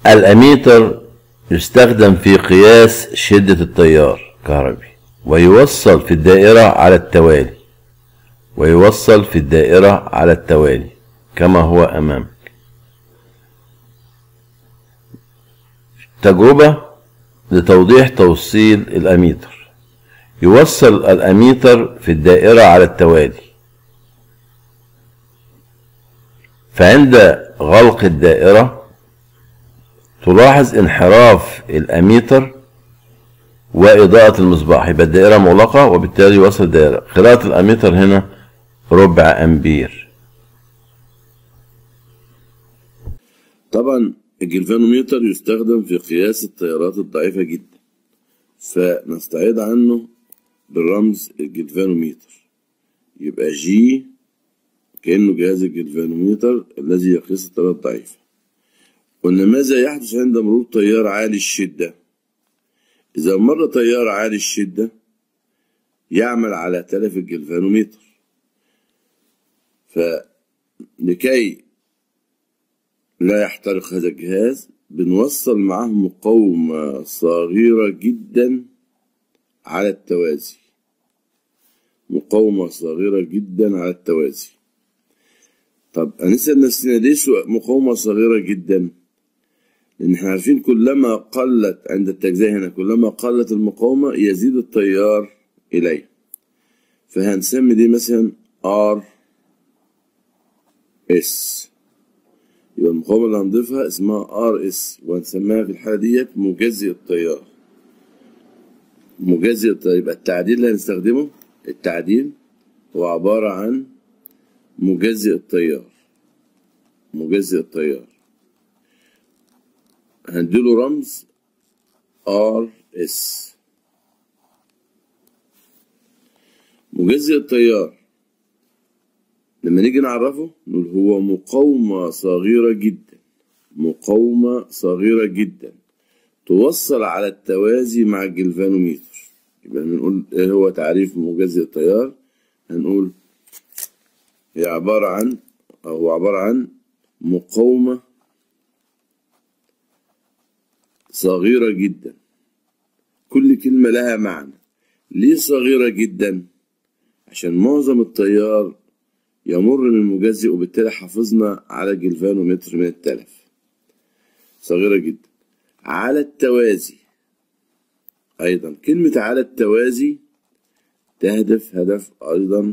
الأميتر يستخدم في قياس شدة التيار الكهربي ويوصل في الدائرة على التوالي ويوصل في الدائرة على التوالي كما هو أمامك تجربة لتوضيح توصيل الأميتر يوصل الأميتر في الدائرة على التوالي فعند غلق الدائرة تلاحظ انحراف الأميتر وإضاءة المصباح يبقى الدائرة مغلقة وبالتالي يوصل الدائرة قراءة الأميتر هنا ربع أمبير طبعا الجلفانوميتر يستخدم في قياس التيارات الضعيفة جدا فنستعيد عنه بالرمز الجلفانوميتر يبقى جي كأنه جهاز الجلفانوميتر الذي يقيس التيارات الضعيفة قلنا ماذا يحدث عند مرور تيار عالي الشدة إذا مر تيار عالي الشدة يعمل على تلف الجلفانوميتر فلكي لا يحترق هذا الجهاز بنوصل معاه مقاومة صغيرة جدا على التوازي مقاومة صغيرة جدا على التوازي طب هنسأل نفسنا ليه مقاومة صغيرة جدا لأن احنا عارفين كلما قلت عند التجزئة هنا كلما قلت المقاومة يزيد التيار إليه فهنسمي دي مثلا R S يبقى المقاومة اللي هنضيفها اسمها ار اس وهنسميها في الحالة ديت مجزئ التيار مجزئ التيار يبقى التعديل اللي هنستخدمه التعديل هو عبارة عن مجزئ التيار مجزئ التيار هنديله رمز ار اس مجزئ التيار لما نيجي نعرفه نقول هو مقاومة صغيرة جدا مقاومة صغيرة جدا توصل على التوازي مع الجلفانوميتر يبقى بنقول ايه هو تعريف مجزئ التيار هنقول هي عبارة عن أو هو عبارة عن مقاومة صغيرة جدا كل كلمة لها معنى ليه صغيرة جدا عشان معظم التيار يمر من المجزئ وبالتالي حافظنا على جلفانومتر من التلف صغيرة جدا على التوازي أيضا كلمة على التوازي تهدف هدف أيضا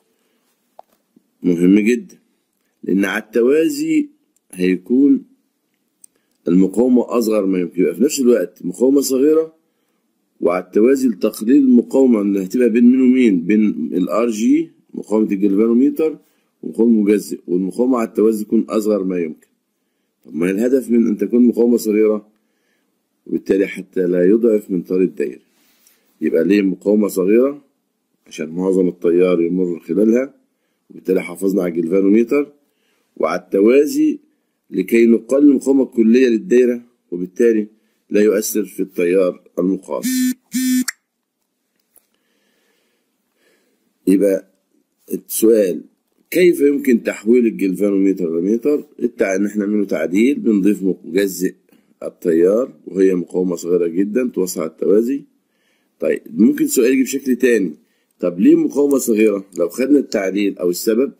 مهم جدا لأن على التوازي هيكون المقاومة أصغر ما يمكن يبقى في نفس الوقت مقاومة صغيرة وعلى التوازي لتقليل المقاومة اللي هتبقى بين مين ومين بين الار جي مقاومة الجلفانوميتر ومقاومة مجزئ والمقاومة على التوازي تكون أصغر ما يمكن طب ما الهدف من أن تكون مقاومة صغيرة وبالتالي حتى لا يضعف من طار الدائرة يبقى ليه مقاومة صغيرة عشان معظم التيار يمر خلالها وبالتالي حافظنا على الجلفانوميتر وعلى التوازي لكي نقلل المقاومة الكلية للدائرة وبالتالي لا يؤثر في التيار المقاوم يبقى السؤال كيف يمكن تحويل الجلفانوميتر لميتر التع... ان احنا نعمله تعديل بنضيف مجزئ التيار وهي مقاومة صغيرة جدا توصل على التوازي طيب ممكن سؤال يجي بشكل تاني طب ليه مقاومة صغيرة لو خدنا التعديل او السبب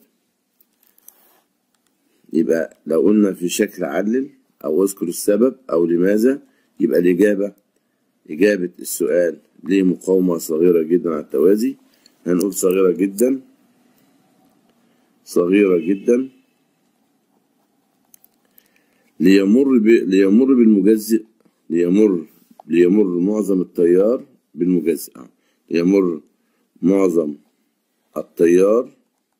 يبقى لو قلنا في شكل علل او اذكر السبب او لماذا يبقى الاجابة اجابة السؤال ليه مقاومة صغيرة جدا على التوازي هنقول صغيرة جدا صغيرة جدا ليمر ب... ليمر بالمجزئ ليمر ليمر معظم التيار بالمجزئ ليمر معظم التيار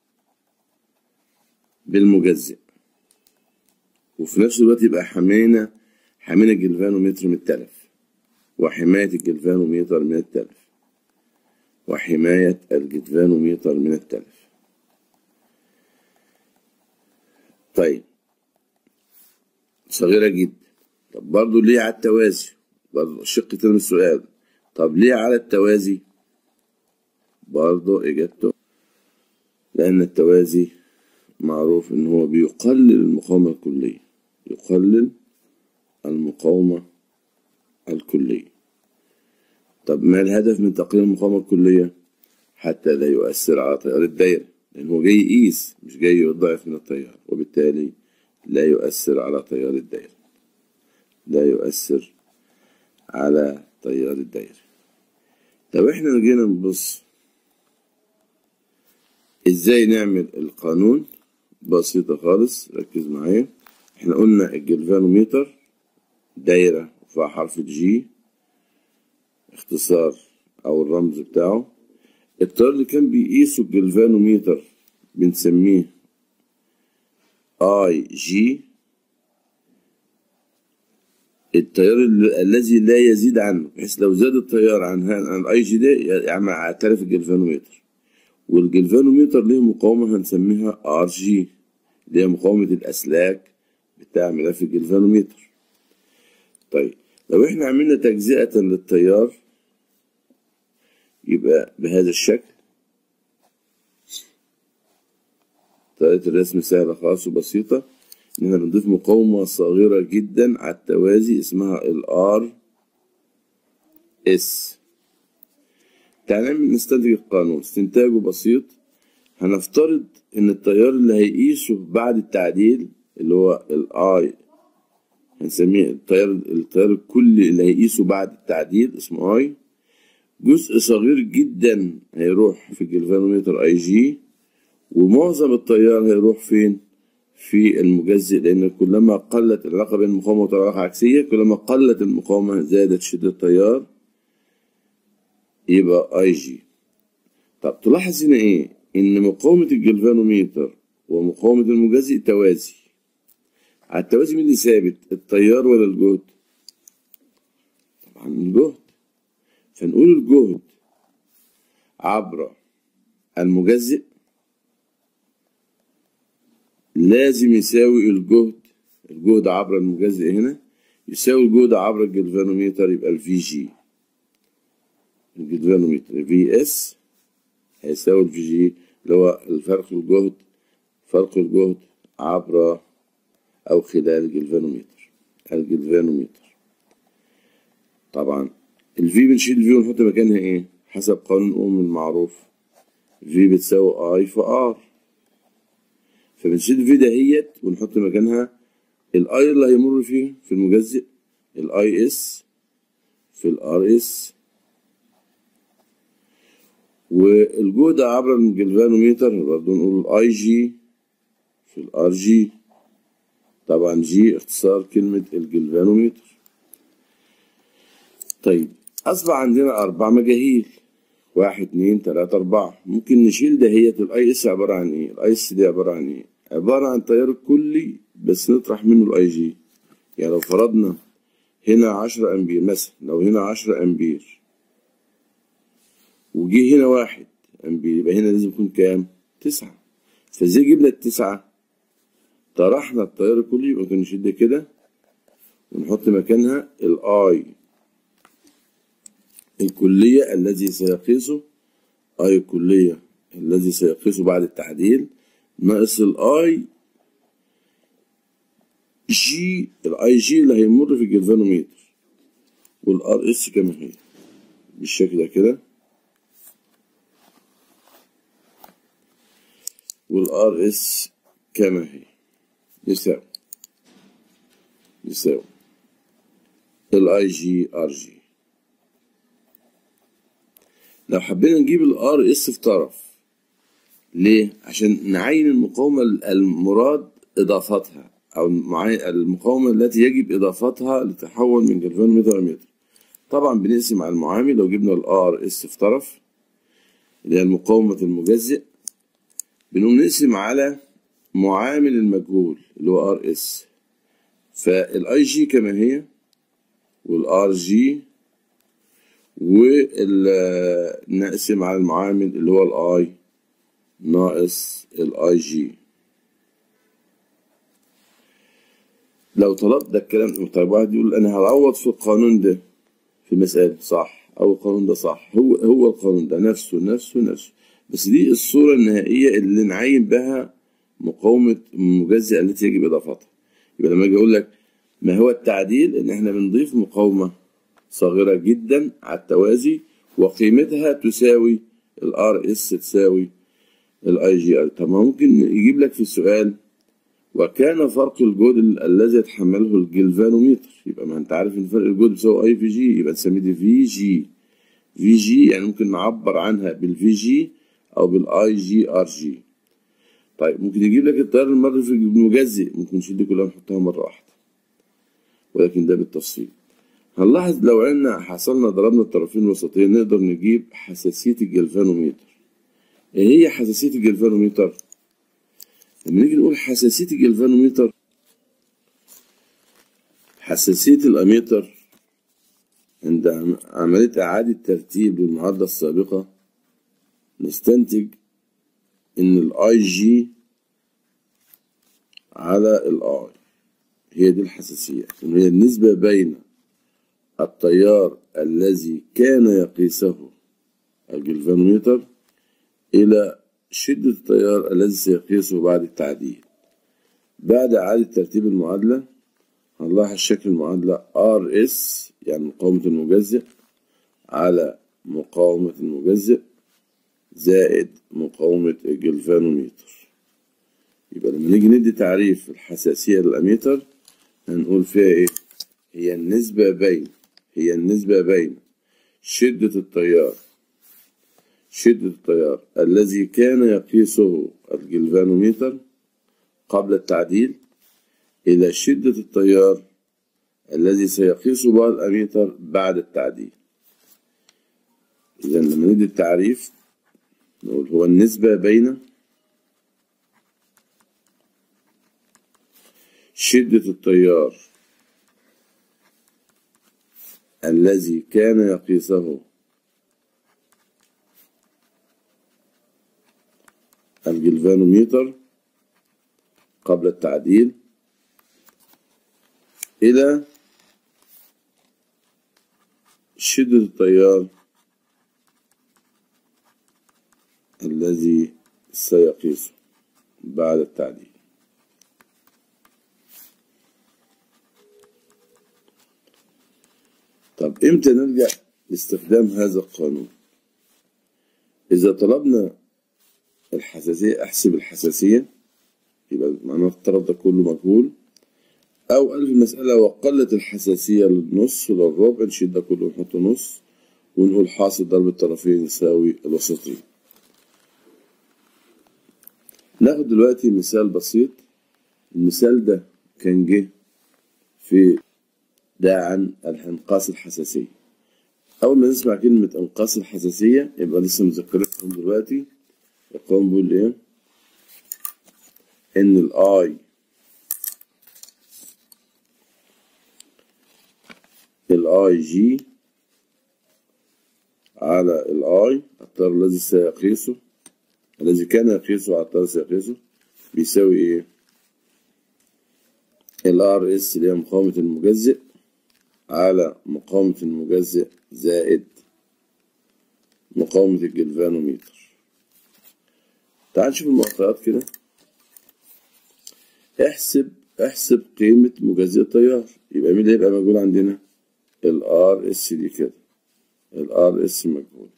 بالمجزئ وفي نفس الوقت يبقى حمينا حمينا الجلفانومتر من التلف وحماية الجلفانومتر من التلف وحماية الجلفانومتر من التلف طيب صغيرة جدا طب برضه ليه على التوازي برضه شق تاني من السؤال طب ليه على التوازي برضه إجابته لأن التوازي معروف إن هو بيقلل المقاومة الكلية يقلل المقاومة الكلية طب ما الهدف من تقليل المقاومة الكلية حتى لا يؤثر على تيار الدايرة لأن هو جاي يقيس مش جاي يضعف من التيار وبالتالي لا يؤثر على تيار الدايرة لا يؤثر على تيار الدايرة طب احنا جينا نبص ازاي نعمل القانون بسيطة خالص ركز معايا احنا قلنا الجلفانوميتر دايرة وفيها حرف الجي اختصار او الرمز بتاعه التيار اللي كان بيقيسه الجلفانوميتر بنسميه اي جي التيار ال- الذي لا يزيد عنه بحيث لو زاد التيار عن عن الاي جي ده يعني اعترف الجلفانوميتر والجلفانوميتر ليه مقاومة هنسميها ار جي اللي هي مقاومة الأسلاك بتاع ملف الجلفانوميتر طيب لو احنا عملنا تجزئة للتيار يبقى بهذا الشكل طريقة الرسم سهلة خالص وبسيطة إن احنا بنضيف مقاومة صغيرة جدا على التوازي اسمها الار اس تعال نعمل نستنتج القانون استنتاجه بسيط هنفترض ان التيار اللي هيقيسه بعد التعديل اللي هو الاي هنسميه التيار التيار الكلي اللي هيقيسه بعد التعديل اسمه اي جزء صغير جدا هيروح في الجلفانومتر اي جي ومعظم التيار هيروح فين في المجزئ لان كلما قلت العلاقه بين المقاومه والعلاقه عكسيه كلما قلت المقاومه زادت شده التيار يبقى اي جي طب تلاحظ هنا ايه ان مقاومة الجلفانوميتر ومقاومة المجزئ توازي على التوازي مين اللي ثابت التيار ولا الجهد طبعا الجهد فنقول الجهد عبر المجزئ لازم يساوي الجهد الجهد عبر المجزئ هنا يساوي الجهد عبر الجلفانوميتر يبقى الفي جي الجلفانومتر في اس هيساوي الفي جي اللي هو الفرق الجهد فرق الجهد عبر او خلال الجلفانومتر الجلفانومتر طبعا الفي بنشيل الفي ونحط مكانها ايه حسب قانون اوم المعروف في بتساوي اي في ار فبنشيل الفي دهيت ونحط مكانها الاي اللي هيمر فيه في المجزئ الاي اس في الار اس والجهد عبر الجلفانوميتر برضه نقول الاي جي في الار جي طبعا جي اختصار كلمة الجلفانوميتر طيب أصبح عندنا أربع مجاهيل واحد اتنين تلاتة أربعة ممكن نشيل دهية الأي اس عبارة عن إيه؟ الأي اس دي عبارة عن إيه؟ عبارة عن تيار الكلي بس نطرح منه الأي جي يعني لو فرضنا هنا عشرة أمبير مثلا لو هنا عشرة أمبير وجي هنا واحد أمبير يبقى هنا لازم يكون كام؟ تسعة فازاي جبنا التسعة؟ طرحنا التيار الكلي يبقى ممكن نشيل ده كده ونحط مكانها الاي الكلية الذي سيقيسه اي الكلية الذي سيقيسه بعد التعديل ناقص الاي جي الاي جي اللي هيمر في الجلفانوميتر والار اس كما هي بالشكل ده كده والار اس كما هي يساوي يساوي الاي جي ار جي لو حبينا نجيب الار اس في طرف ليه عشان نعين المقاومة المراد اضافتها او المقاومة التي يجب اضافتها لتحول من جلفانومتر لمتر طبعا بنقسم على المعامل لو جبنا الار اس في طرف اللي هي المقاومة المجزئ بنقوم نقسم على معامل المجهول اللي هو ار اس فالاي جي كما هي والار جي ونقسم على المعامل اللي هو الاي ناقص الاي جي لو طلبت ده الكلام طيب واحد يقول انا هعوض في القانون ده في المسألة صح او القانون ده صح هو هو القانون ده نفسه نفسه نفسه بس دي الصورة النهائية اللي نعين بها مقاومة المجزئة التي يجب إضافتها يبقى لما أجي أقول لك ما هو التعديل ان احنا بنضيف مقاومة صغيرة جدا على التوازي وقيمتها تساوي الار اس تساوي الاي جي ار طب ما ممكن يجيب لك في السؤال وكان فرق الجهد ال- الذي يتحمله الجلفانوميتر يبقى ما انت عارف ان فرق الجهد بيساوي اي في جي يبقى نسميه دي في جي في جي يعني ممكن نعبر عنها بالفي جي او بالاي جي ار جي طيب ممكن يجيب لك التيار المري في المجزئ ممكن نشيل دي كلها ونحطها مره واحده ولكن ده بالتفصيل هنلاحظ لو عنا حصلنا ضربنا الطرفين الوسطيين نقدر نجيب حساسيه الجلفانوميتر ايه هي حساسيه الجلفانوميتر لما نيجي نقول حساسيه الجلفانوميتر حساسيه الاميتر عند عم- عمليه اعاده ترتيب للمعادله السابقه نستنتج ان الاي جي على الاي هي دي الحساسية إن هي النسبة بين التيار الذي كان يقيسه الجلفانوميتر إلى شدة التيار الذي سيقيسه بعد التعديل بعد إعادة ترتيب المعادلة هنلاحظ شكل المعادلة RS يعني مقاومة المجزئ على مقاومة المجزئ زائد مقاومة الجلفانوميتر يبقى لما نيجي ندي تعريف الحساسية للأميتر هنقول فيها إيه؟ هي النسبة بين هي النسبة بين شدة التيار شدة التيار الذي كان يقيسه الجلفانوميتر قبل التعديل إلى شدة التيار الذي سيقيسه بقى الأميتر بعد التعديل إذا لما ندي التعريف نقول هو النسبة بين شدة التيار الذي كان يقيسه الجلفانوميتر قبل التعديل إلى شدة التيار الذي سيقيسه بعد التعديل طب امتى نرجع لاستخدام هذا القانون اذا طلبنا الحساسية احسب الحساسية يبقى معناه الطرف ده كله مجهول او الف المسألة وقلت الحساسية للنص للربع نشيل ده كله ونحطه نص ونقول حاصل ضرب الطرفين يساوي الوسطين ناخد دلوقتي مثال بسيط المثال ده كان جه في ده عن انقاص الحساسية أول ما نسمع كلمة انقاص الحساسية يبقى لسه مذكرتكم دلوقتي القانون بيقول إيه؟ إن الآي الآي جي على الآي التيار الذي سيقيسه الذي كان يقيسه على التيار سيقيسه بيساوي إيه؟ الار اس اللي هي مقاومة المجزئ على مقاومة المجزئ زائد مقاومة الجلفانوميتر تعال نشوف المعطيات كده احسب احسب قيمة مجزئ التيار يبقى مين اللي هيبقى موجود عندنا الار اس دي كده الار اس مجهول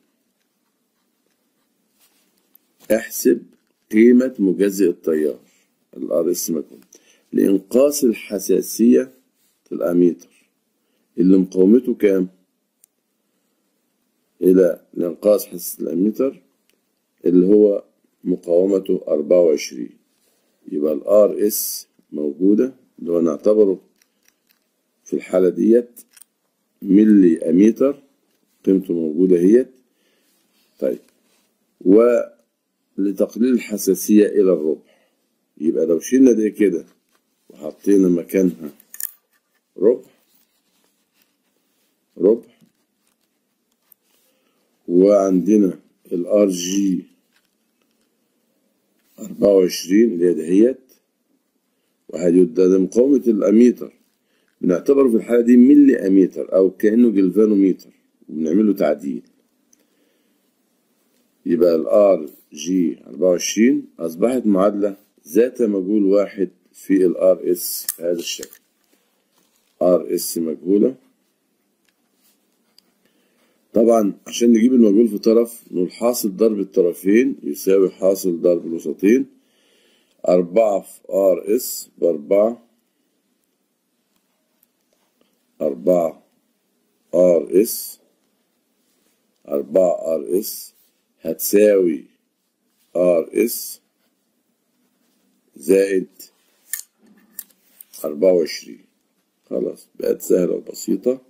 احسب قيمة مجزئ التيار الار اس مجهول لإنقاص الحساسية الأميتر اللي مقاومته كام؟ إلى لإنقاص حساسية الأميتر اللي هو مقاومته أربعة وعشرين يبقى الار اس موجودة اللي هو نعتبره في الحالة ديت ملي أميتر قيمته موجودة هي طيب ولتقليل الحساسية إلى الربع يبقى لو شلنا دي كده وحطينا مكانها ربع ربع وعندنا الار جي أربعة وعشرين اللي هي دهيت وهذه ده مقاومة الأميتر بنعتبره في الحالة دي ملي أميتر أو كأنه جلفانوميتر وبنعمله تعديل يبقى الار جي أربعة وعشرين أصبحت معادلة ذات مجهول واحد في الار اس بهذا الشكل ار اس مجهولة طبعا عشان نجيب المجهول في طرف نقول حاصل ضرب الطرفين يساوي حاصل ضرب الوسطين أربعة في ار اس بأربعة أربعة ار اس أربعة ار اس هتساوي ار اس زائد أربعة وعشرين خلاص بقت سهلة وبسيطة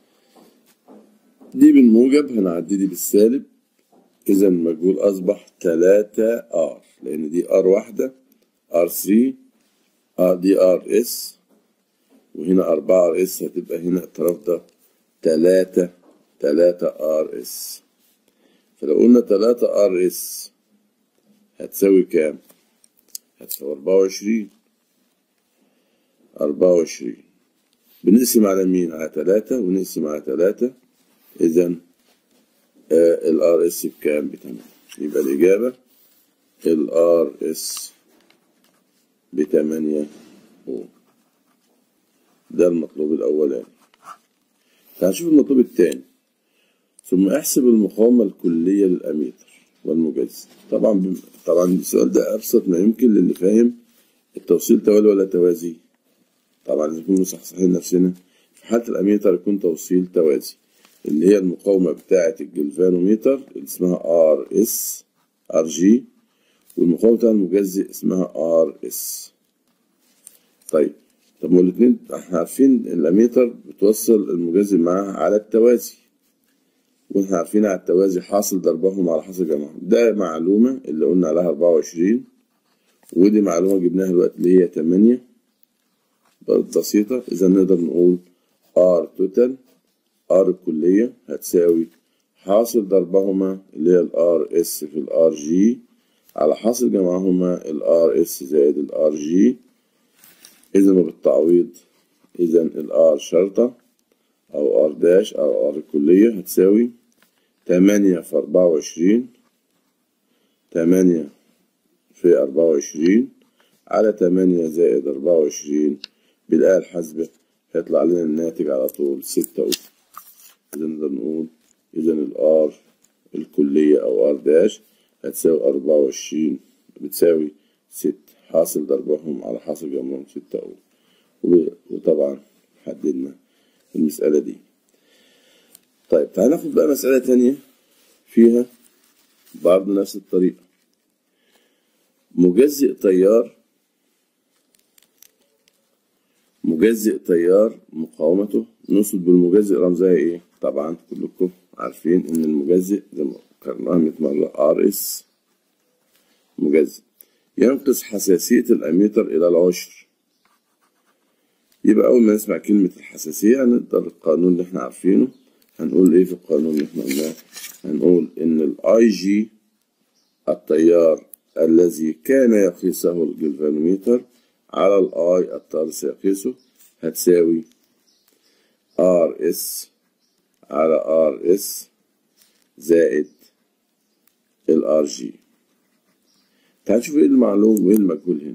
دي بالموجب هنعدي دي بالسالب إذا المجهول أصبح تلاتة ار لأن دي ار واحدة ار 3 ار دي ار اس وهنا أربعة ار اس هتبقى هنا الطرف ده تلاتة تلاتة ار اس فلو قلنا تلاتة ار اس هتساوي كام؟ هتساوي أربعة وعشرين أربعة وعشرين بنقسم على مين؟ على تلاتة ونقسم على تلاتة إذا الار اس بكام؟ بتمانية يبقى الإجابة الار اس بتمانية أوم ده المطلوب الأولاني تعال نشوف المطلوب الثاني ثم احسب المقاومة الكلية للأميتر والمجزء طبعا ب... طبعا السؤال ده أبسط ما يمكن للي فاهم التوصيل توالي ولا توازي طبعا نكون مصحصحين نفسنا في حالة الأميتر يكون توصيل توازي اللي هي المقاومة بتاعة الجلفانوميتر اللي اسمها ار اس ار جي والمقاومة بتاع المجزء اسمها ار اس طيب طب ما الاتنين احنا عارفين الاميتر بتوصل المجزء معاها على التوازي واحنا عارفين على التوازي حاصل ضربهم على حاصل جمعهم ده معلومة اللي قلنا عليها أربعة وعشرين ودي معلومة جبناها الوقت اللي هي تمانية بسيطة إذا نقدر نقول ار توتال ار الكلية هتساوي حاصل ضربهما اللي هي الار اس في الار جي على حاصل جمعهما الار اس زائد الار جي إذا وبالتعويض إذا الآر شرطة أو آر داش أو آر الكلية هتساوي تمانية في أربعة وعشرين تمانية في أربعة وعشرين على تمانية زائد أربعة وعشرين بالآلة الحاسبة هيطلع لنا الناتج على طول ستة أوف إذا نقدر نقول إذا الآر الكلية أو آر داش هتساوي أربعة وعشرين بتساوي ست حاصل ضربهم على حاصل جمعهم ستة أو وطبعا حددنا المسألة دي طيب تعال ناخد بقى مسألة تانية فيها برضه نفس الطريقة مجزئ تيار مجزئ تيار مقاومته نقصد بالمجزئ رمزها ايه طبعا كلكم عارفين ان المجزئ زي ما قرناها 100 مرة ار اس مجزئ ينقص حساسية الأميتر إلى العشر يبقى أول ما نسمع كلمة الحساسية هنقدر القانون اللي احنا عارفينه هنقول إيه في القانون اللي احنا قلناه هنقول إن الأي جي التيار الذي كان يقيسه الجلفانوميتر على الآي التيار سيقيسه هتساوي ار اس على ار اس زائد الار جي تعال نشوف ايه المعلوم وايه المجهول هنا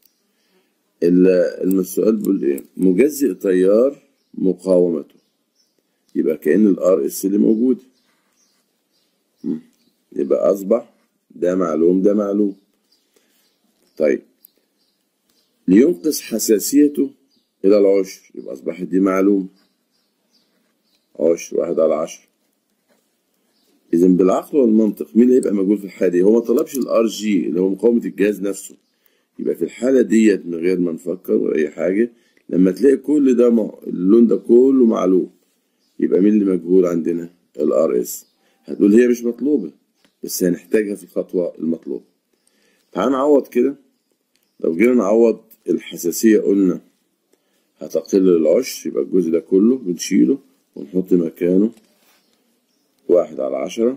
السؤال بيقول ايه مجزئ تيار مقاومته يبقى كأن الار اس اللي موجود يبقى اصبح ده معلوم ده معلوم طيب لينقص حساسيته الى العشر يبقى اصبحت دي معلوم عشر واحد على عشر اذا بالعقل والمنطق مين اللي هيبقى موجود في الحاله دي هو ما طلبش الار جي اللي هو مقاومه الجهاز نفسه يبقى في الحاله ديت من غير ما نفكر ولا اي حاجه لما تلاقي كل ده م... اللون ده كله معلوم يبقى مين اللي مجهول عندنا الار اس هتقول هي مش مطلوبه بس هنحتاجها في الخطوه المطلوبه تعال نعوض كده لو جينا نعوض الحساسيه قلنا هتقل العشر يبقى الجزء ده كله بنشيله ونحط مكانه واحد على عشرة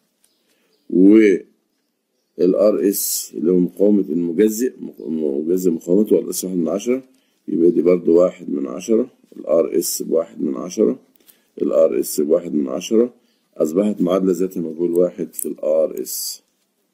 والار اس اللي هو مقاومة المجزئ مجزئ مقاومته والار اس واحد من عشرة يبقى دي برضو واحد من عشرة الار اس بواحد من عشرة الار اس بواحد من عشرة أصبحت معادلة ذات مجهول واحد في الار اس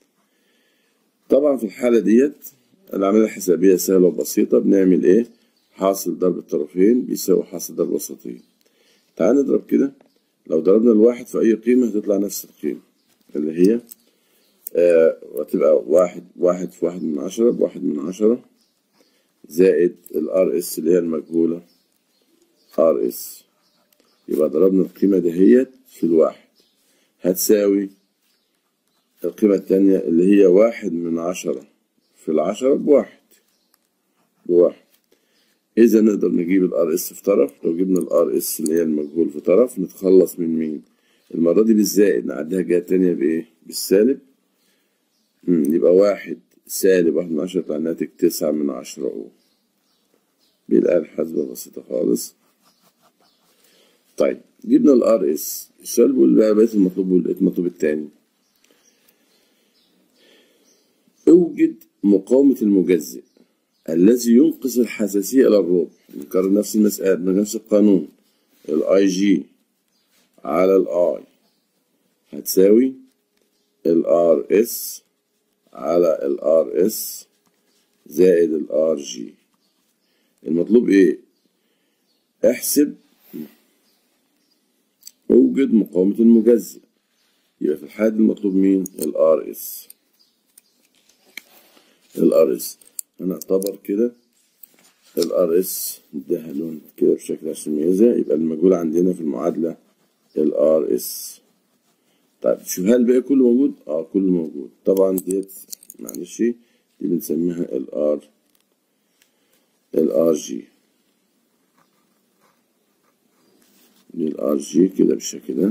طبعا في الحالة ديت العملية الحسابية سهلة وبسيطة بنعمل ايه حاصل ضرب الطرفين بيساوي حاصل ضرب وسطين تعال نضرب كده لو ضربنا الواحد في أي قيمة هتطلع نفس القيمة اللي هي آه وتبقى واحد واحد في واحد من عشرة بواحد من عشرة زائد الار اس اللي هي المجهولة ار اس يبقى ضربنا القيمة دهيت في الواحد هتساوي القيمة التانية اللي هي واحد من عشرة في العشرة بواحد بواحد إذا نقدر نجيب الار اس في طرف لو جبنا الار اس اللي هي المجهول في طرف نتخلص من مين المرة دي بالزائد نعديها الجهة التانية بإيه بالسالب مم، يبقى واحد سالب واحد من عشرة يطلع الناتج تسعة من عشرة أو بالآلة الحاسبة بسيطة خالص طيب جبنا الار اس السؤال بيقول بقى بقيت المطلوب المطلوب التاني اوجد مقاومة المجزئ الذي ينقص الحساسية إلى الربع نكرر نفس المسألة نفس القانون الاي جي على الاي هتساوي الار اس على الار اس زائد الار جي المطلوب ايه احسب اوجد مقاومة المجزئ يبقى في الحالة دي المطلوب مين الار اس الار اس هنعتبر كده الار اس اديها لون كده بشكل عشان نميزها يبقى المجهول عندنا في المعادلة الار اس طيب شوف هل الباقي كله موجود؟ اه كله موجود طبعا ديت معلش دي بنسميها الار الار جي دي الار جي كده بالشكل ده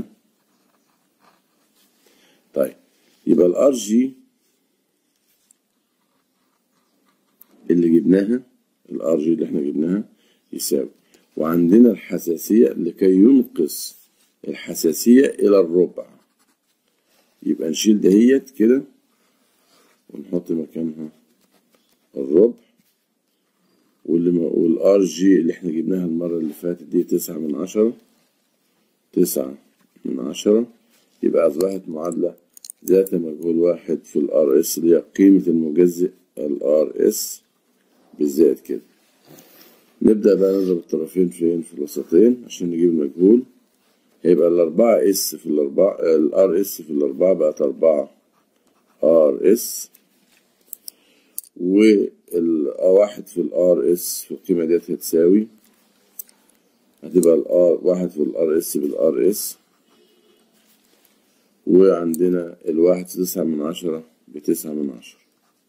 طيب يبقى الار جي اللي جبناها الار جي اللي احنا جبناها يساوي وعندنا الحساسية لكي ينقص الحساسية إلى الربع يبقى نشيل دهيت كده ونحط مكانها الربع واللي ما والار جي اللي احنا جبناها المرة اللي فاتت دي تسعة من عشرة تسعة من عشرة يبقى أصبحت معادلة ذات مجهول واحد في الار اس اللي هي قيمة المجزئ الار اس بالزائد كده نبدأ بقى نضرب الطرفين فين في الوسطين عشان نجيب المجهول هيبقى الأربعة اس في الأربعة الار اس في الأربعة بقت أربعة ار اس والواحد في الار اس في القيمة ديت هتساوي هتبقى الار واحد في الار اس بالار اس وعندنا الواحد في تسعة من عشرة بتسعة من عشرة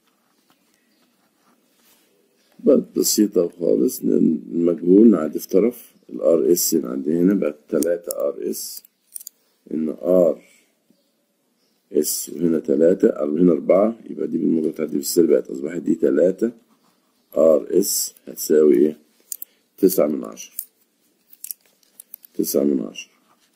بقت بسيطة خالص المجهول نعدي في طرف الار اس نعدي هنا بقت تلاتة ار اس ان ار اس وهنا تلاتة هنا أربعة يبقى دي بالموجب تعدي بالسالب بقت أصبحت دي تلاتة ار اس هتساوي ايه؟ تسعة من عشرة تسعة من عشرة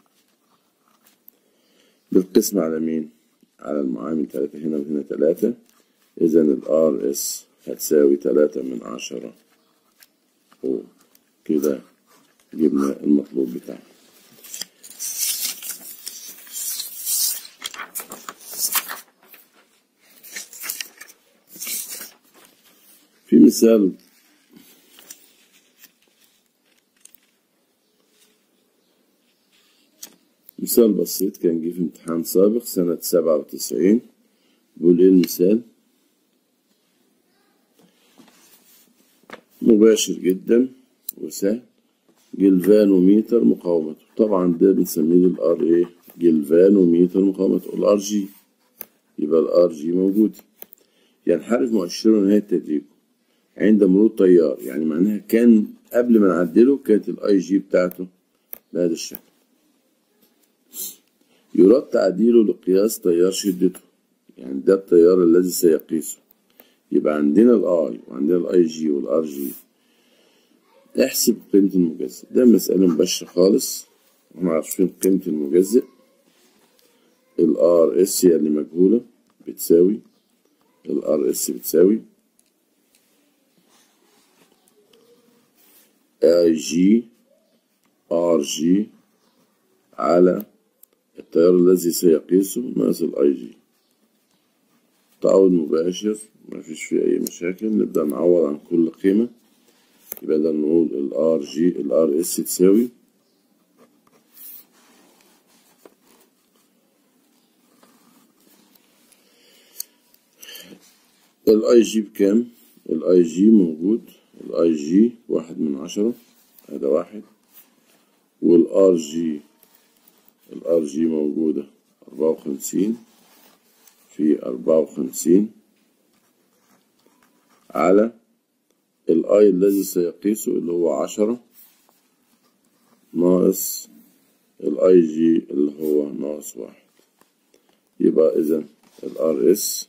بالقسم على مين؟ على المعامل تلاتة هنا وهنا تلاتة إذا الار اس هتساوي تلاتة من عشرة وكده جبنا المطلوب بتاعنا في مثال مثال بسيط كان جه في امتحان سابق سنة سبعة وتسعين بيقول ايه المثال مباشر جدا وسهل جلفانوميتر مقاومته طبعا ده بنسميه الار ايه جلفانوميتر مقاومته الار جي يبقى الار جي موجود ينحرف مؤشره نهاية تدريجه عند مرور تيار يعني معناها كان قبل ما نعدله كانت الاي جي بتاعته بهذا الشكل يراد تعديله لقياس تيار شدته يعني ده التيار الذي سيقيسه يبقى عندنا الاي وعندنا الاي جي والار جي احسب قيمة المجزئ ده مسألة مباشرة خالص احنا عارفين قيمة المجزئ الار اس هي اللي مجهولة بتساوي الار اس بتساوي اي جي ار جي على التيار الذي سيقيسه ناقص الاي جي تعوض مباشر ما فيش فيه اي مشاكل نبدأ نعوض عن كل قيمة يبقى نقدر نقول الار جي الار اس تساوي الاي جي بكام الاي جي موجود الاي جي واحد من عشرة هذا واحد والار جي الار جي موجودة أربعة وخمسين في أربعة وخمسين على الاي الذي سيقيسه اللي هو عشرة ناقص الاي جي اللي هو ناقص واحد يبقى إذا الار اس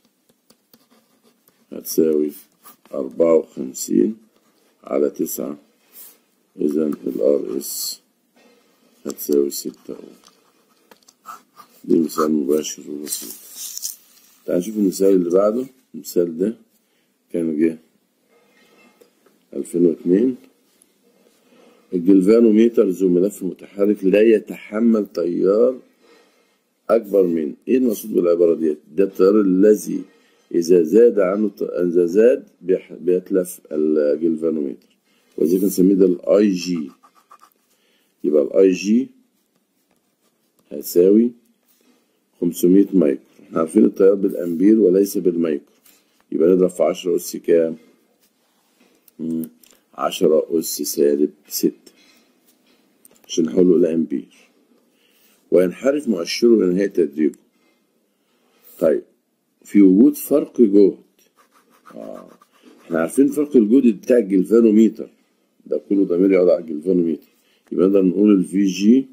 هتساوي أربعة وخمسين على تسعة إذا الار اس هتساوي ستة أوم دي مثال مباشر وبسيط تعال نشوف المثال اللي بعده المثال ده كان جه ألفين واتنين الجلفانوميتر ذو ملف متحرك لا يتحمل تيار أكبر من إيه المقصود بالعبارة ديت؟ ده التيار الذي إذا زاد عنه إذا زاد بيح- بيتلف الجلفانوميتر وذلك نسميه ده الأي جي يبقى الأي جي هيساوي 500 مايكرو احنا عارفين التيار بالأمبير وليس بالمايكرو يبقى نضرب في 10 أس كام؟ مم، 10 أس سالب 6 عشان نحوله إلى أمبير وينحرف مؤشره إلى نهاية تدريجه طيب في وجود فرق جهد آه. احنا عارفين فرق الجهد بتاع الجلفانوميتر ده كله ضمير يقعد على الجلفانوميتر يبقى نقدر نقول الفي جي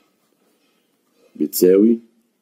بتساوي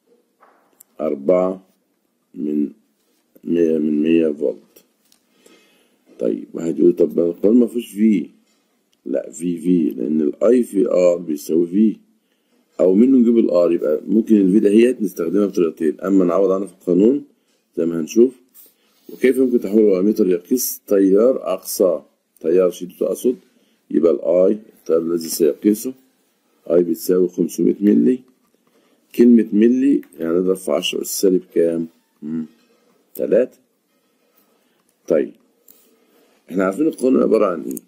أربعة من مية من مية فولت طيب واحد يقول طب ما القانون ما فيهوش في لا في في لأن الأي في آر بيساوي في أو منه نجيب الآر يبقى ممكن الفي دهيت نستخدمها بطريقتين أما نعوض عنها في القانون زي ما هنشوف وكيف يمكن تحويل الأميتر يقيس تيار أقصى تيار شدته أقصد يبقى الآي التيار الذي سيقيسه اي بتساوي 500 ملي كلمة ملي يعني نضرب في 10 أس سالب كام؟ مم. تلاتة طيب احنا عارفين القانون عبارة عن ايه؟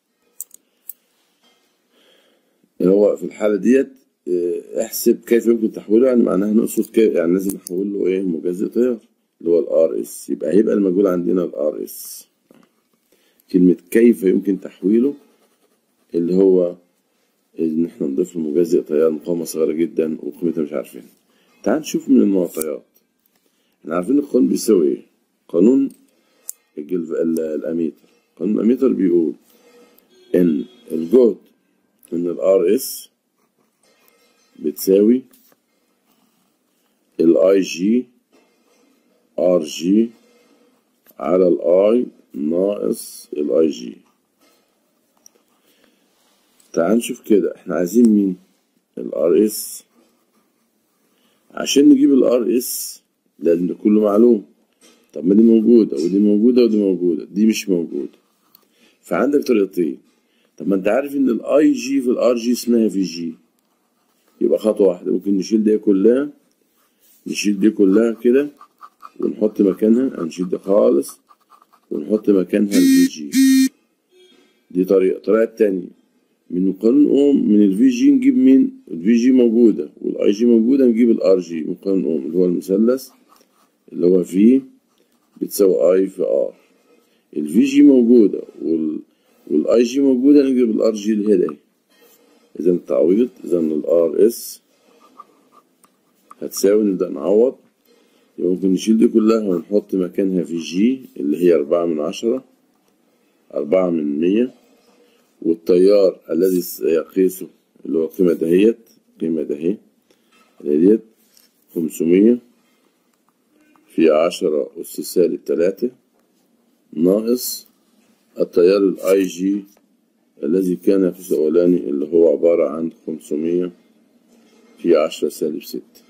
هو في الحالة ديت اه، احسب كيف يمكن تحويله يعني معناها نقصد كيف يعني لازم نحول له ايه مجازي تيار اللي هو الار اس يبقى هيبقى المجهول عندنا الار اس كلمة كيف يمكن تحويله اللي هو ان احنا نضيف له مجازي تيار مقاومة صغيرة جدا وقيمتها مش عارفين تعال نشوف من المعطيات احنا عارفين القانون بيساوي ايه قانون الجلف ال- الاميتر قانون الاميتر بيقول ان الجهد من الار اس بتساوي الاي جي ار جي على الاي ناقص الاي جي تعال نشوف كده احنا عايزين مين الار اس عشان نجيب الار اس لازم ده كله معلوم طب ما دي موجودة ودي موجودة ودي موجودة دي مش موجودة فعندك طريقتين طب ما انت عارف ان الاي جي في الار جي اسمها في جي يبقى خطوة واحدة ممكن نشيل دي كلها نشيل دي كلها كده ونحط مكانها هنشيل دي خالص ونحط مكانها الفي جي دي طريقة الطريقة التانية من قانون اوم من الفي جي نجيب مين الفي جي موجودة والاي جي موجودة نجيب الار جي من قانون اوم اللي هو المثلث اللي هو في بتساوي اي في ار الفي جي موجودة وال والاي جي موجودة نجيب الار جي اللي هي ده اذا التعويض اذا الار اس هتساوي نبدأ نعوض يبقى ممكن نشيل دي كلها ونحط مكانها في جي اللي هي أربعة من عشرة أربعة من مية والتيار الذي سيقيسه اللي هو القيمة دهيت القيمة دهي اللي هي ديت خمسمية في عشرة أس سالب تلاتة ناقص التيار الاي جي الذي كان يقيس الأولاني اللي هو عبارة عن خمسمية في عشرة سالب ستة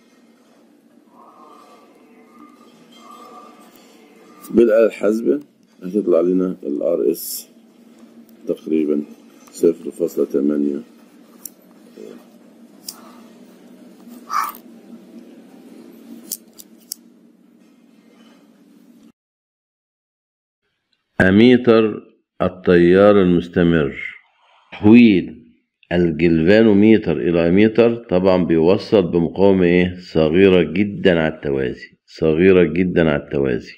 بالآلة الحاسبة هتطلع لنا الار اس تقريبا صفر فاصلة تمانية أميتر التيار المستمر تحويل الجلفانوميتر إلى أميتر طبعا بيوصل بمقاومة إيه صغيرة جدا على التوازي صغيرة جدا على التوازي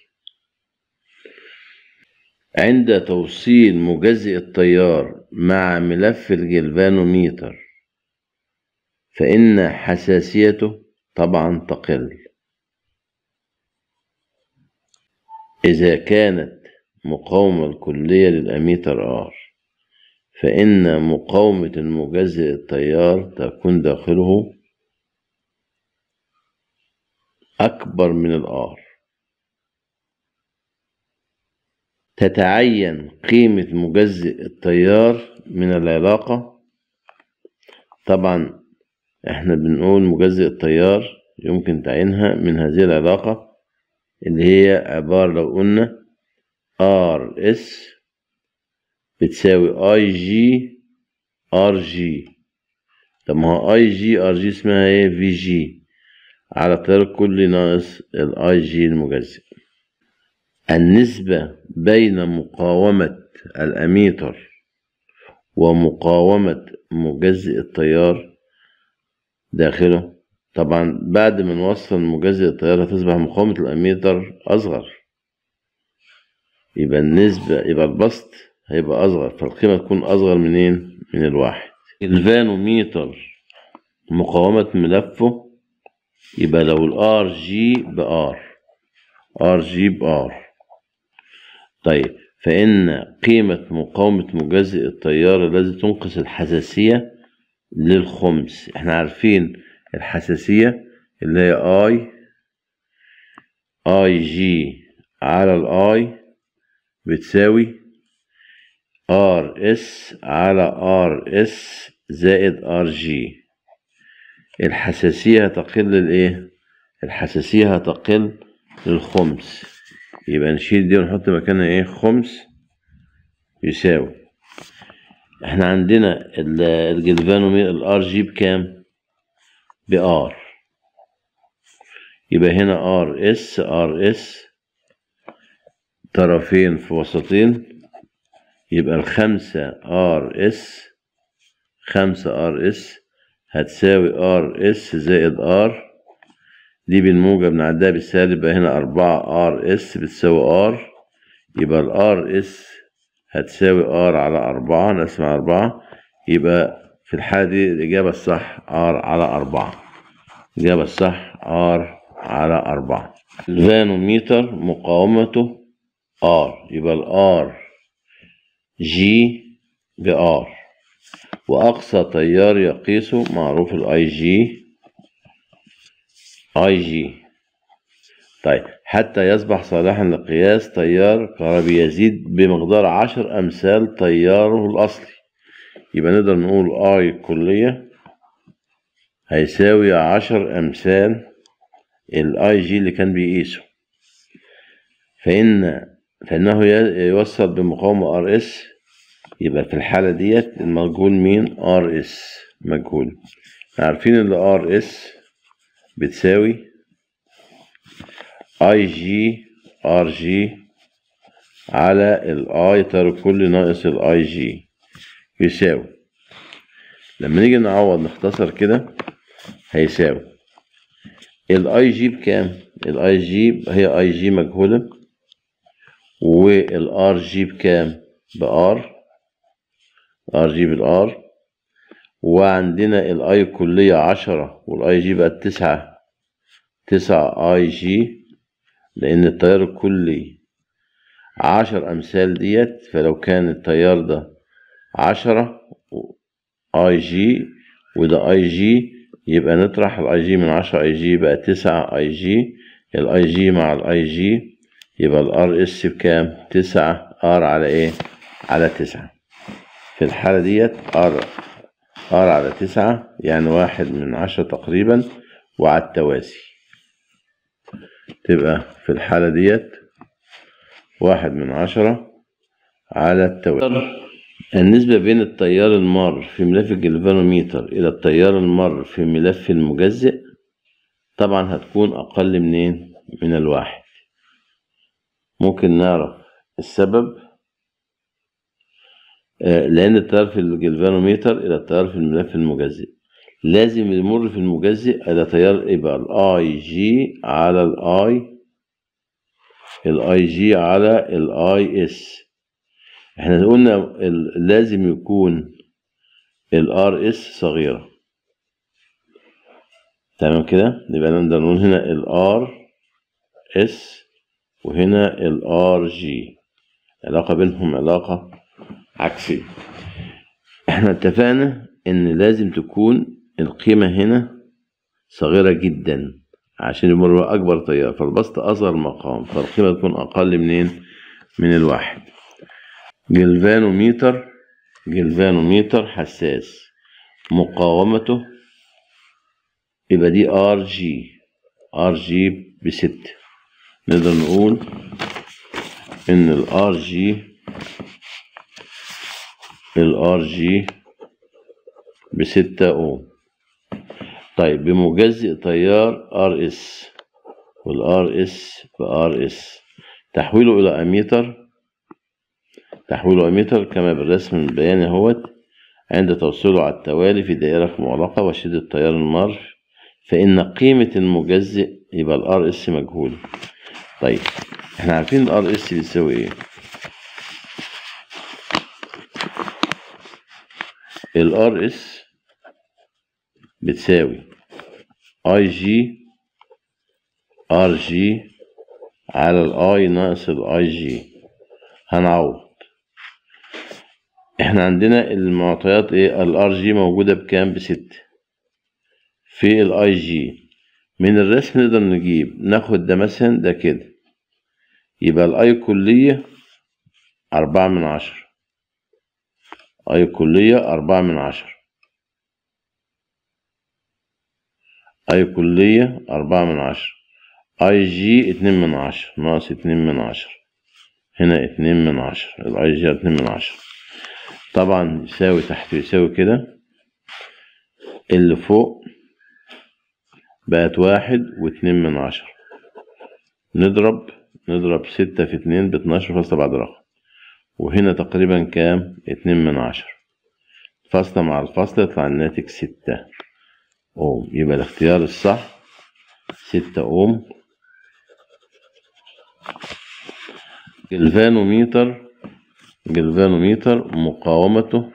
عند توصيل مجزئ التيار مع ملف الجلفانوميتر فإن حساسيته طبعا تقل إذا كانت مقاومة الكلية للأميتر R فإن مقاومة المجزئ التيار تكون داخله أكبر من الآر تتعين قيمة مجزئ التيار من العلاقة طبعا احنا بنقول مجزئ التيار يمكن تعينها من هذه العلاقة اللي هي عبارة لو قلنا ار اس بتساوي اي جي ار جي طب ما هو اي جي ار جي اسمها ايه في جي على التيار الكلي ناقص الاي جي المجزئ النسبة بين مقاومة الأميتر ومقاومة مجزئ التيار داخله طبعا بعد ما نوصل مجزئ التيار هتصبح مقاومة الأميتر أصغر يبقى النسبة يبقى البسط هيبقى أصغر فالقيمة تكون أصغر منين؟ من الواحد الفانوميتر مقاومة ملفه يبقى لو الار جي بار ار جي بار طيب فإن قيمة مقاومة مجزئ التيار الذي تنقص الحساسية للخمس احنا عارفين الحساسية اللي هي اي اي جي على الاي بتساوي ار اس على ار اس زائد ار جي الحساسية هتقل الايه الحساسية هتقل للخمس يبقى نشيل دي ونحط مكانها ايه خمس يساوي احنا عندنا الجلفانومير الار جي بكام بار يبقى هنا ار اس ار اس طرفين في وسطين يبقى الخمسة ار اس خمسة ار اس هتساوي ار اس زائد ار دي بالموجب نعدها بالسالب يبقى هنا أربعة ار اس بتساوي ار يبقى الار اس هتساوي ار على أربعة نقسم على أربعة يبقى في الحالة دي الإجابة الصح ار على أربعة الإجابة الصح ار على أربعة الفانوميتر مقاومته ار يبقى الار جي بار وأقصى تيار يقيسه معروف الاي جي اي جي طيب حتى يصبح صالحا لقياس تيار كهربي يزيد بمقدار عشر أمثال تياره الأصلي يبقى نقدر نقول اي كلية هيساوي عشر أمثال الاي جي اللي كان بيقيسه فإن فإنه يوصل بمقاومة ار اس يبقى في الحالة ديت المجهول مين ار اس مجهول عارفين ان ار اس بتساوي اي جي ار جي على الاي تر كل ناقص الاي جي يساوي لما نيجي نعوض نختصر كده هيساوي الاي جي بكام الاي جي هي اي جي مجهوله والار جي بكام بار ار جي بالار وعندنا الاي كلية عشرة والاي جي بقت تسعة تسعة اي جي لان التيار الكلي عشر امثال ديت فلو كان التيار ده عشرة اي جي وده اي جي يبقى نطرح الاي جي من عشرة اي جي بقى تسعة اي جي الاي جي مع الاي جي يبقى الار اس بكام تسعة ار على ايه على تسعة في الحالة ديت ار ار على تسعة يعني واحد من عشرة تقريبا وعلى التوازي تبقى في الحالة ديت واحد من عشرة على التوازي النسبة بين التيار المار في ملف الجلفانوميتر إلى التيار المار في ملف المجزئ طبعا هتكون أقل منين من الواحد ممكن نعرف السبب آه، لأن التيار في الجلفانوميتر إلى التيار في الملف المجزئ لازم يمر في المجزئ إلى تيار يبقى الاي جي على الاي الاي جي على الاي اس احنا قلنا ال- لازم يكون الار اس صغيرة تمام كده يبقى نقدر نقول هنا الار اس وهنا الار جي علاقة بينهم علاقة عكسية احنا اتفقنا ان لازم تكون القيمة هنا صغيرة جدا عشان يمر بها أكبر تيار فالبسط أصغر مقام فالقيمة تكون أقل منين من الواحد جلفانوميتر جلفانوميتر حساس مقاومته يبقى دي ار جي ار جي بستة نقدر نقول ان الار جي الار جي بستة اوم طيب بمجزئ تيار ار اس والار اس بار اس تحويله الى اميتر تحويله اميتر كما بالرسم البياني اهوت عند توصيله على التوالي في دائرة مغلقة وشدة التيار المار فإن قيمة المجزئ يبقى الار اس مجهولة طيب احنا عارفين الار اس بيساوي ايه الار اس بتساوي اي جي ار جي على الاي ناقص الاي جي هنعوض احنا عندنا المعطيات ايه الار جي موجودة بكام بستة في الاي جي من الرسم نقدر نجيب ناخد ده مثلا ده كده يبقى الاي كلية أربعة من عشرة اي كلية أربعة من عشرة اي كلية أربعة من عشرة اي جي اتنين من عشرة ناقص اتنين من عشرة هنا اتنين من عشرة الاي جي اتنين من عشرة طبعا يساوي تحت يساوي كده اللي فوق بقت واحد واتنين من عشرة نضرب نضرب ستة في اتنين باتناشر فاصلة بعد رقم وهنا تقريبا كام اتنين من عشرة فاصلة مع الفاصلة يطلع الناتج ستة أوم يبقى الاختيار الصح ستة أوم جلفانوميتر جلفانوميتر مقاومته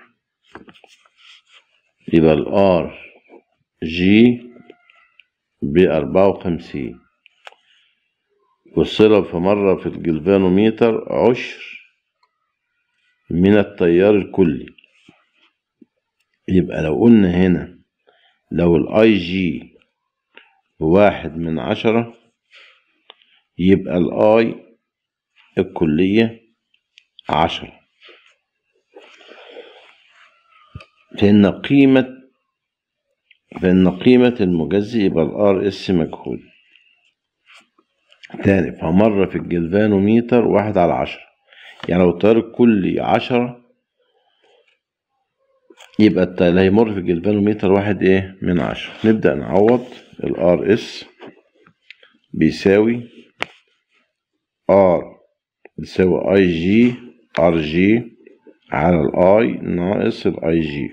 يبقى الار جي بأربعة وخمسين والصلة في مرة في الجلفانوميتر عشر من التيار الكلي يبقى لو قلنا هنا لو الاي جي بواحد من عشرة يبقى الاي الكلية عشرة فإن قيمة فإن قيمة المجزي يبقى الار اس مجهول تاني فمرة في الجلفانوميتر واحد على عشرة يعني لو التيار الكلي عشرة يبقى الت- اللي هيمر في الجلفانوميتر واحد ايه من عشرة نبدأ نعوض الار اس بيساوي ار بيساوي اي جي ار جي على الاي ناقص الاي جي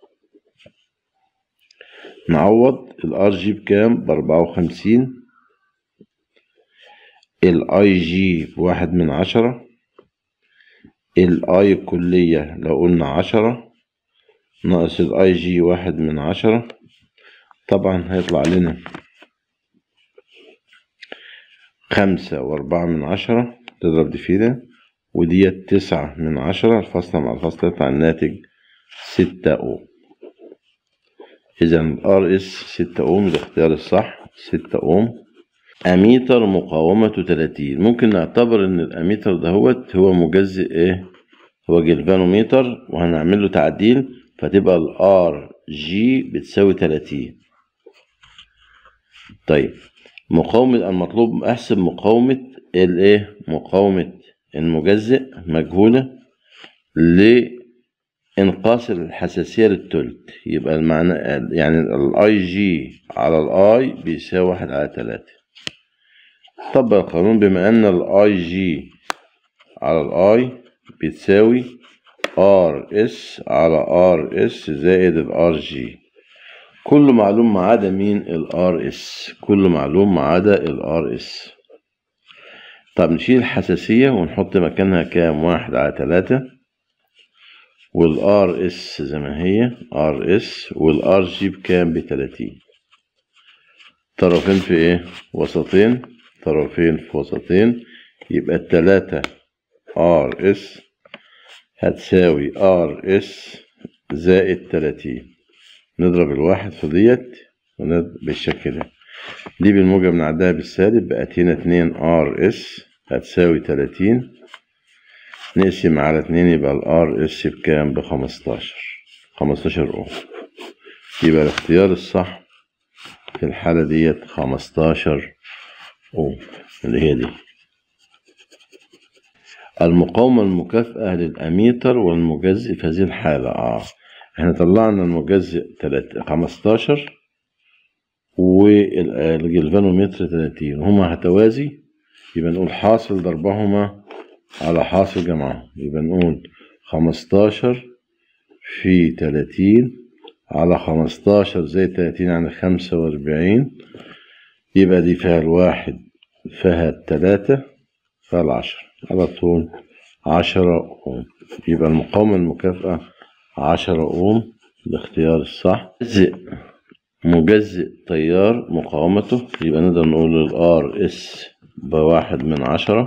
نعوض الار جي بكام باربعة وخمسين الاي جي بواحد من عشرة الاي الكلية لو قلنا عشرة ناقص الاي جي واحد من عشرة طبعا هيطلع لنا خمسة وأربعة من عشرة تضرب دي في ده وديت تسعة من عشرة الفاصلة مع الفاصلة يطلع الناتج ستة أوم إذا الار اس ستة أوم الاختيار الصح ستة أوم أميتر مقاومته تلاتين ممكن نعتبر إن الأميتر دهوت هو مجزئ إيه هو جلفانوميتر وهنعمل له تعديل فتبقى الار جي بتساوي تلاتين طيب مقاومة المطلوب أحسب مقاومة الإيه مقاومة المجزئ مجهولة لإنقاص الحساسية للتلت يبقى المعنى يعني الاي جي على الاي بيساوي واحد على تلاتة طبق القانون بما أن الاي جي على الاي بتساوي ار اس على ار اس زائد الار جي كل معلوم ما عدا مين الار اس كل معلوم ما عدا الار اس طب نشيل الحساسية ونحط مكانها كام واحد على تلاتة والار اس زي ما هي ار اس والار جي بكام بتلاتين طرفين في ايه وسطين طرفين في وسطين يبقى التلاتة ار اس هتساوي ار اس زائد تلاتين نضرب الواحد في ديت ونضرب بالشكل ده دي بالموجب نعدها بالسالب بقت هنا اتنين ار اس هتساوي تلاتين نقسم على اتنين يبقى الار اس بكام بخمستاشر خمستاشر اوم يبقى الاختيار الصح في الحالة ديت خمستاشر اوم اللي هي دي المقاومة المكافئة للأميتر والمجزئ في هذه الحالة اه احنا طلعنا المجزئ تلات خمستاشر والجلفانومتر تلاتين هما هتوازي يبقى نقول حاصل ضربهما على حاصل جمعهم يبقى نقول خمستاشر في تلاتين على خمستاشر زي تلاتين يعني خمسة وأربعين يبقى دي فيها الواحد فيها التلاتة فيها العشرة على طول عشرة أوم يبقى المقاومة المكافئة عشرة أوم الاختيار الصح مجزئ مجزئ تيار مقاومته يبقى نقدر نقول الار اس بواحد من عشرة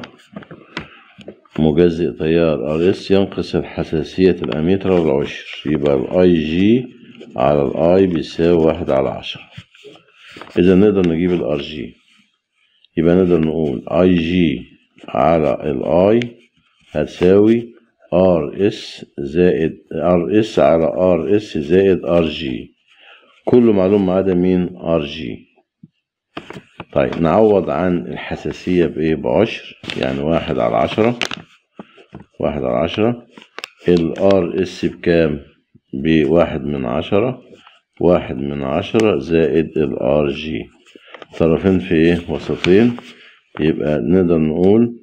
مجزئ تيار ار اس ينقص الحساسية الأميتر والعشر يبقى الاي جي على الاي بيساوي واحد على عشرة إذا نقدر نجيب الار جي يبقى نقدر نقول اي جي على الاي هتساوي ار اس زائد ار اس على ار اس زائد ار جي كل معلوم ما عدا مين ار جي طيب نعوض عن الحساسية بإيه بعشر يعني واحد على عشرة واحد على عشرة الار اس بكام بواحد من عشرة واحد من عشرة زائد الار جي طرفين في ايه وسطين يبقى نقدر نقول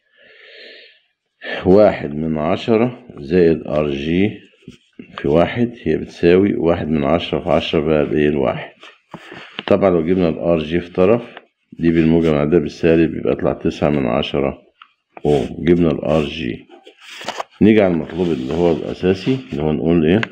واحد من عشرة زائد ار جي في واحد هي بتساوي واحد من عشرة في عشرة بقى بايه الواحد طبعا لو جبنا الار جي في طرف دي بالموجب مع ده بالسالب يبقى يطلع تسعة من عشرة اوم جبنا الار جي نيجي على المطلوب اللي هو الأساسي اللي هو نقول ايه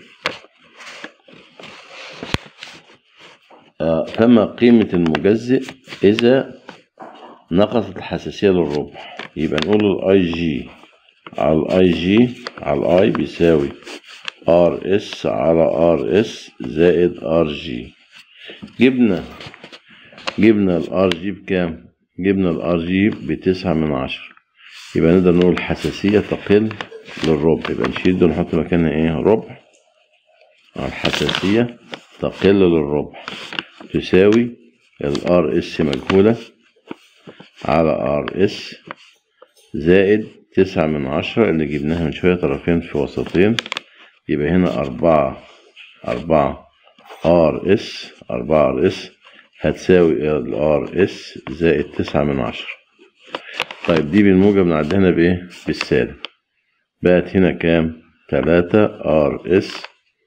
آه فما قيمة المجزئ إذا نقصت الحساسية للربع يبقى نقول الاي جي على الاي جي على الاي بيساوي ار اس على ار اس زائد ار جي جبنا جبنا الار جي بكام جبنا الار جي بتسعة من عشرة يبقى نقدر نقول الحساسية تقل للربع يبقى نشيل ده ونحط مكانها ايه ربع الحساسية تقل للربع تساوي الار اس مجهولة على ار اس زائد تسعة من عشرة اللي جبناها من شوية طرفين في وسطين يبقى هنا أربعة أربعة ار اس أربعة ار اس هتساوي الار اس زائد تسعة من عشرة طيب دي بالموجب نعدي هنا بإيه؟ بالسالب بقت هنا كام؟ تلاتة ار اس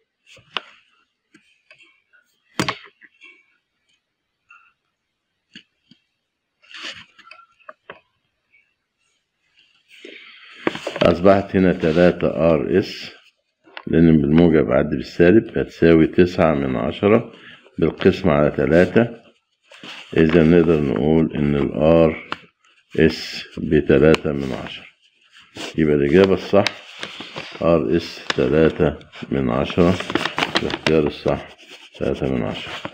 أصبحت هنا تلاتة ار اس لأن بالموجب عدي بالسالب هتساوي تسعة من عشرة بالقسم على تلاتة إذا نقدر نقول إن الار اس بتلاتة من عشرة يبقى الإجابة الصح ار اس تلاتة من عشرة الاختيار الصح تلاتة من عشرة